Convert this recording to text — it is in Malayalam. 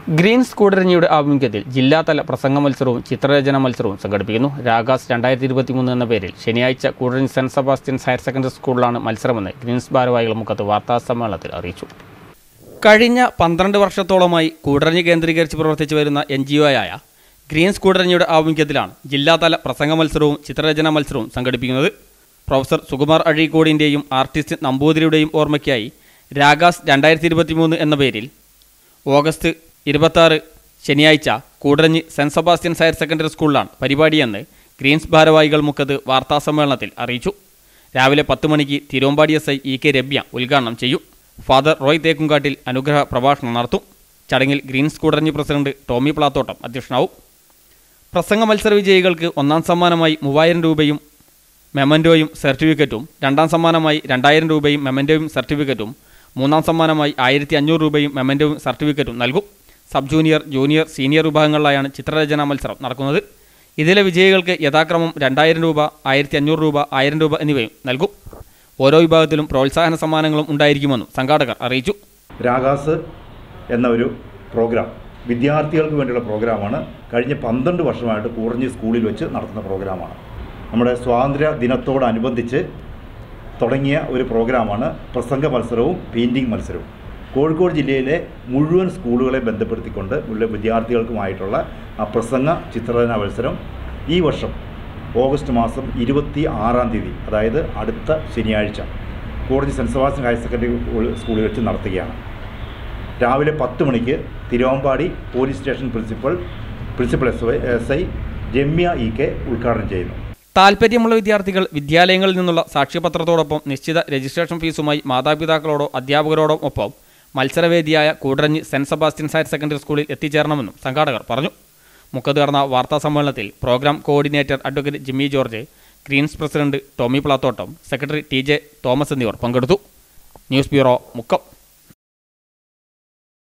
ഗ്രീൻസ് കൂടരഞ്ഞിയുടെ ആഭിമുഖ്യത്തിൽ ജില്ലാതല പ്രസംഗ മത്സരവും ചിത്രരചന മത്സരവും സംഘടിപ്പിക്കുന്നു രാഗാസ് രണ്ടായിരത്തി ഇരുപത്തിമൂന്ന് എന്ന പേരിൽ ശനിയാഴ്ച Koodaranji Saint Sebastian's higher secondary സ്കൂളിലാണ് മത്സരമെന്ന് ഗ്രീൻസ് ഭാരവാഹികൾ മുഖത്ത് വാർത്താ സമ്മേളനത്തിൽ അറിയിച്ചു കഴിഞ്ഞ പന്ത്രണ്ട് വർഷത്തോളമായി കൂടരഞ്ഞി കേന്ദ്രീകരിച്ച് പ്രവർത്തിച്ചു വരുന്ന എൻ ജി ഒയായ ഗ്രീൻസ് കൂടരഞ്ഞിയുടെ ആഭിമുഖ്യത്തിലാണ് ജില്ലാതല പ്രസംഗ മത്സരവും ചിത്രരചന മത്സരവും സംഘടിപ്പിക്കുന്നത് പ്രൊഫസർ സുകുമാർ അഴീക്കോടിൻ്റെയും ആർട്ടിസ്റ്റ് നമ്പൂതിരിയുടെയും ഓർമ്മയ്ക്കായി രാഗാസ് രണ്ടായിരത്തി ഇരുപത്തിമൂന്ന് എന്ന പേരിൽ ഓഗസ്റ്റ് ഇരുപത്താറ് ശനിയാഴ്ച Koodaranji Saint Sebastian's higher secondary സ്കൂളിലാണ് പരിപാടിയെന്ന് ഗ്രീൻസ് ഭാരവാഹികൾ മുഖത്ത് വാർത്താസമ്മേളനത്തിൽ അറിയിച്ചു രാവിലെ പത്ത് മണിക്ക് Thiruvambady S I E K Rabya ഉദ്ഘാടനം ചെയ്യും ഫാദർ റോയ് തേക്കുംകാട്ടിൽ അനുഗ്രഹ പ്രഭാഷണം നടത്തും ചടങ്ങിൽ ഗ്രീൻസ് കൂടരഞ്ഞി പ്രസിഡന്റ് ടോമി പ്ലാത്തോട്ടം അധ്യക്ഷനാവും പ്രസംഗ മത്സര വിജയികൾക്ക് ഒന്നാം സമ്മാനമായി മൂവായിരം രൂപയും മെമൻറ്റോയും സർട്ടിഫിക്കറ്റും രണ്ടാം സമ്മാനമായി രണ്ടായിരം രൂപയും മെമൻറ്റോയും സർട്ടിഫിക്കറ്റും മൂന്നാം സമ്മാനമായി ആയിരത്തി അഞ്ഞൂറ് രൂപയും മെമൻറ്റോയും സർട്ടിഫിക്കറ്റും നൽകും സബ് ജൂനിയർ ജൂനിയർ സീനിയർ വിഭാഗങ്ങളിലായാണ് ചിത്രരചനാ മത്സരം നടക്കുന്നത് ഇതിലെ വിജയികൾക്ക് യഥാക്രമം രണ്ടായിരം രൂപ ആയിരത്തി അഞ്ഞൂറ് രൂപ ആയിരം രൂപ എന്നിവയും നൽകും ഓരോ വിഭാഗത്തിലും പ്രോത്സാഹന സമ്മാനങ്ങളും ഉണ്ടായിരിക്കുമെന്നും സംഘാടകർ അറിയിച്ചു രാഗാസ് എന്ന ഒരു പ്രോഗ്രാം വിദ്യാർത്ഥികൾക്ക് വേണ്ടിയുള്ള പ്രോഗ്രാമാണ് കഴിഞ്ഞ പന്ത്രണ്ട് വർഷമായിട്ട് കൂറഞ്ഞി സ്കൂളിൽ വെച്ച് നടത്തുന്ന പ്രോഗ്രാമാണ് നമ്മുടെ സ്വാതന്ത്ര്യ ദിനത്തോടനുബന്ധിച്ച് തുടങ്ങിയ ഒരു പ്രോഗ്രാമാണ് പ്രസംഗ മത്സരവും പെയിൻറ്റിംഗ് മത്സരവും കോഴിക്കോട് ജില്ലയിലെ മുഴുവൻ സ്കൂളുകളെ ബന്ധപ്പെടുത്തിക്കൊണ്ട് ഉള്ള വിദ്യാർത്ഥികൾക്കുമായിട്ടുള്ള ആ പ്രസംഗ ചിത്രരചന മത്സരം ഈ വർഷം ഓഗസ്റ്റ് മാസം ഇരുപത്തി ആറാം തീയതി അതായത് അടുത്ത ശനിയാഴ്ച കോടതി സെൻറ്റ് സെബാസ്റ്റ്യൻ ഹയർ സെക്കൻഡറി സ്കൂളിൽ വെച്ച് നടത്തുകയാണ് രാവിലെ പത്ത് മണിക്ക് Thiruvambady police station principal principal S I S I Ramya E K ഉദ്ഘാടനം ചെയ്യുന്നു താൽപ്പര്യമുള്ള വിദ്യാർത്ഥികൾ വിദ്യാലയങ്ങളിൽ നിന്നുള്ള സാക്ഷ്യപത്രത്തോടൊപ്പം നിശ്ചിത രജിസ്ട്രേഷൻ ഫീസുമായി മാതാപിതാക്കളോടോ അധ്യാപകരോടോ ഒപ്പം മത്സരവേദിയായ Koodaranji Saint Sebastian's higher secondary സ്കൂളിൽ എത്തിച്ചേരണമെന്നും സംഘാടകർ പറഞ്ഞു മുഖത്ത് നടന്ന വാർത്താ സമ്മേളനത്തിൽ programme coordinator advocate Jimmy George Greens president Tomy Plathottam secretary T J Thomas എന്നിവർ പങ്കെടുത്തു ന്യൂസ് ബ്യൂറോ മുക്കം